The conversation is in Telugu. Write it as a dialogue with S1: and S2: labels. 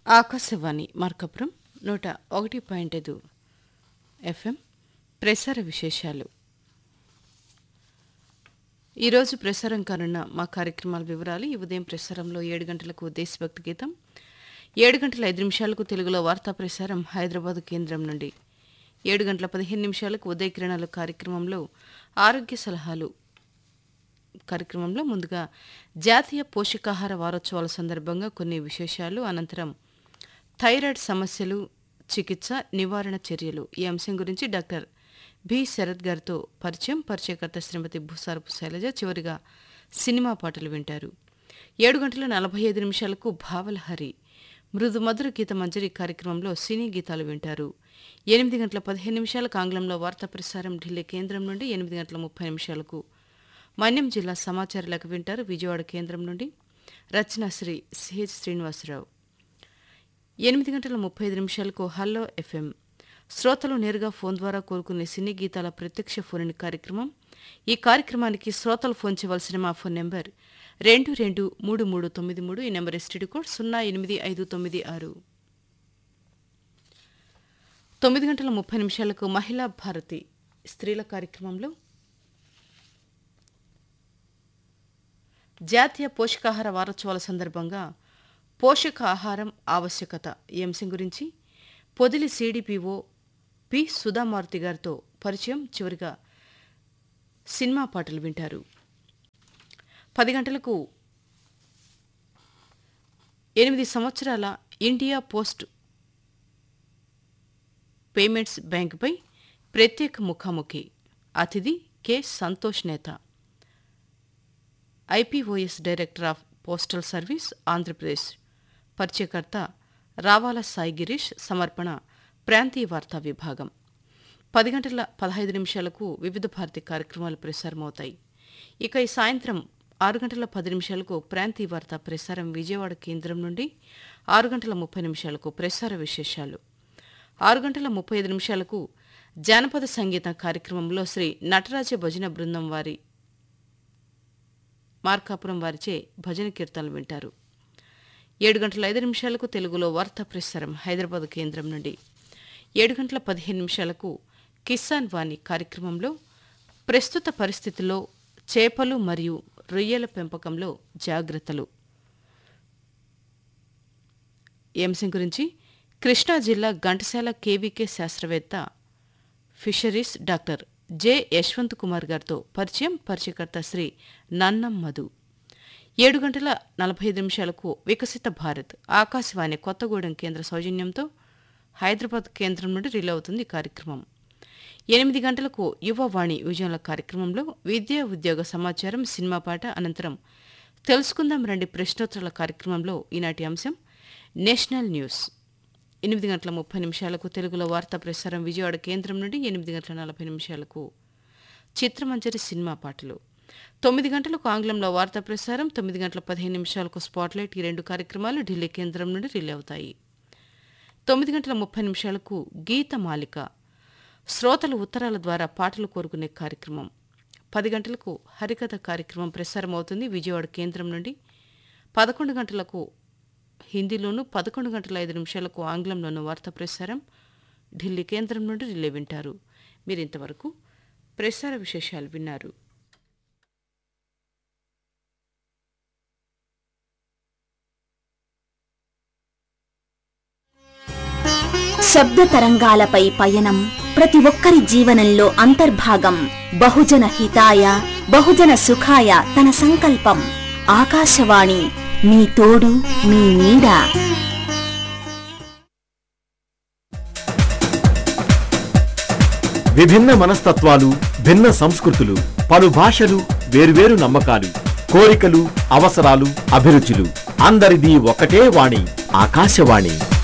S1: ఆకాశవాణి మార్కపురం నూట ఒకటి పాయింట్ ఐదు ఎఫ్ఎం ప్రసార విశేషాలు ఈరోజు ప్రసారం కానున్న మా కార్యక్రమాల వివరాలు ఈ ఉదయం ప్రసారంలో ఏడు గంటలకు దేశభక్తి గీతం ఏడు గంటల ఐదు నిమిషాలకు తెలుగులో వార్తా ప్రసారం హైదరాబాద్ కేంద్రం నుండి ఏడు గంటల పదిహేను నిమిషాలకు ఉదయ కిరణాలు కార్యక్రమంలో ఆరోగ్య సలహాలు కార్యక్రమంలో ముందుగా జాతీయ పోషకాహార వారోత్సవాల సందర్భంగా కొన్ని విశేషాలు అనంతరం థైరాయిడ్ సమస్యలు చికిత్స నివారణ చర్యలు ఈ అంశం గురించి డాక్టర్ బి శరత్ గారితో పరిచయం పరిచయకర్త శ్రీమతి భూసారపు శైలజ చివరిగా సినిమా పాటలు వింటారు ఏడు గంటల నలభై ఐదు నిమిషాలకు భావలహరి మృదు మధుర గీత మంజరి కార్యక్రమంలో సినీ గీతాలు వింటారు ఎనిమిది గంటల పదిహేను నిమిషాలకు ఆంగ్లంలో వార్తా ప్రసారం ఢిల్లీ కేంద్రం నుండి ఎనిమిది గంటల ముప్పై నిమిషాలకు మన్యం జిల్లా సమాచార లేఖ వింటారు విజయవాడ కేంద్రం నుండి రచన శ్రీ సిహెచ్ శ్రీనివాసరావు ఎనిమిది గంటల ముప్పై ఐదు నిమిషాలకు హల్లో ఎఫ్ఎం శ్రోతలు నేరుగా ఫోన్ ద్వారా కోరుకునే సినీ గీతాల ప్రత్యక్ష ఫోన్ కార్యక్రమం ఈ కార్యక్రమానికి శ్రోతలు ఫోన్ చేయవలసిన మా ఫోన్ నెంబర్ రెండు రెండు మూడు మూడు తొమ్మిది మూడు ఈ నెంబర్ ఎస్టీడీ కోడ్ సున్నా ఎనిమిది ఐదు తొమ్మిది ఆరు తొమ్మిది గంటల ముప్పై నిమిషాలకు మహిళా భారతి స్త్రీల కార్యక్రమంలో జాతీయ పోషకాహార వారోత్సవాల సందర్భంగా పోషక ఆహారం ఆవశ్యకత ఈ అంశం గురించి పొదిలి సిడిపిఓ పి సుధామారుతి గారితో పరిచయం చివరిగా సినిమా పాటలు వింటారు పది గంటలకు ఎనిమిది సంవత్సరాల ఇండియా పోస్ట్ పేమెంట్స్ బ్యాంకుపై ప్రత్యేక ముఖాముఖి అతిథి కె సంతోష్ నేత IPOS director of postal service Andhra Pradesh పరిచయకర్త రావాల సాయి గిరీష్ సమర్పణ ప్రాంతీయ వార్తా విభాగం పది గంటల పదహైదు నిమిషాలకు వివిధ భారతి కార్యక్రమాలు ప్రసారమవుతాయి ఇక ఈ సాయంత్రం ఆరు గంటల పది నిమిషాలకు ప్రాంతీయ వార్తా ప్రసారం విజయవాడ కేంద్రం నుండి ఆరు గంటల ముప్పై నిమిషాలకు ప్రసార విశేషాలు ఆరు గంటల ముప్పై ఐదు నిమిషాలకు జానపద సంగీత కార్యక్రమంలో శ్రీ నటరాజ భజన బృందం వారి మార్కాపురం వారిచే భజన కీర్తనలు వింటారు ఏడు గంటల ఐదు నిమిషాలకు తెలుగులో వార్తా ప్రసారం హైదరాబాద్ కేంద్రం నుండి ఏడు గంటల పదిహేను నిమిషాలకు కిసాన్ వాణి కార్యక్రమంలో ప్రస్తుత పరిస్థితుల్లో చేపలు మరియు రొయ్యల పెంపకంలో జాగ్రత్తలు ఈ అంశం గురించి కృష్ణా జిల్లా ఘంటసాల కేవీకే శాస్త్రవేత్త fisheries doctor J Yashwant Kumar గారితో పరిచయం పరిచయకర్త శ్రీ నన్నం మధు ఏడు గంటల నలభై ఐదు నిమిషాలకు వికసిత భారత్ ఆకాశవాణి కొత్తగూడెం కేంద్ర సౌజన్యంతో హైదరాబాద్ కేంద్రం నుండి రిలే అవుతుంది ఈ కార్యక్రమం ఎనిమిది గంటలకు యువవాణి విజయాల కార్యక్రమంలో విద్యా ఉద్యోగ సమాచారం సినిమా పాట అనంతరం తెలుసుకుందాం రండి ప్రశ్నోత్తరాల కార్యక్రమంలో ఈనాటి అంశం నేషనల్ న్యూస్ ఎనిమిది గంటల ముప్పై నిమిషాలకు తెలుగులో వార్తా ప్రసారం విజయవాడ కేంద్రం నుండి ఎనిమిది గంటల నలభై నిమిషాలకు చిత్రమంజరి సినిమా పాటలు తొమ్మిది గంటలకు ఆంగ్లంలో వార్తా ప్రసారం తొమ్మిది గంటల పదిహేను నిమిషాలకు స్పాట్లైట్ ఈ రెండు కార్యక్రమాలు ఢిల్లీ కేంద్రం నుండి రిలే అవుతాయి తొమ్మిది గంటల ముప్పై నిమిషాలకు గీత మాలిక శ్రోతలు ఉత్తరాల ద్వారా పాటలు కోరుకునే కార్యక్రమం పది గంటలకు హరికథ కార్యక్రమం ప్రసారం అవుతుంది విజయవాడ కేంద్రం నుండి పదకొండు గంటలకు హిందీలోను పదకొండు గంటల ఐదు నిమిషాలకు ఆంగ్లంలోను వార్తా ప్రసారం ఢిల్లీ కేంద్రం నుండి రిలే వింటారు మీరింతవరకు ప్రసార విశేషాలు విన్నారు
S2: శబ్ద తరంగాలపై పయనం ప్రతి ఒక్కరి జీవనంలో అంతర్భాగం బహుజన హితాయ బహుజన సుఖాయ తన సంకల్పం ఆకాశవాణి మీ తోడు మీ నీడ
S3: విభిన్న మనస్తత్వాలు భిన్న సంస్కృతులు పలు భాషలు వేర్వేరు నమ్మకాలు కోరికలు అవసరాలు అభిరుచులు అందరిది ఒకటే వాణి ఆకాశవాణి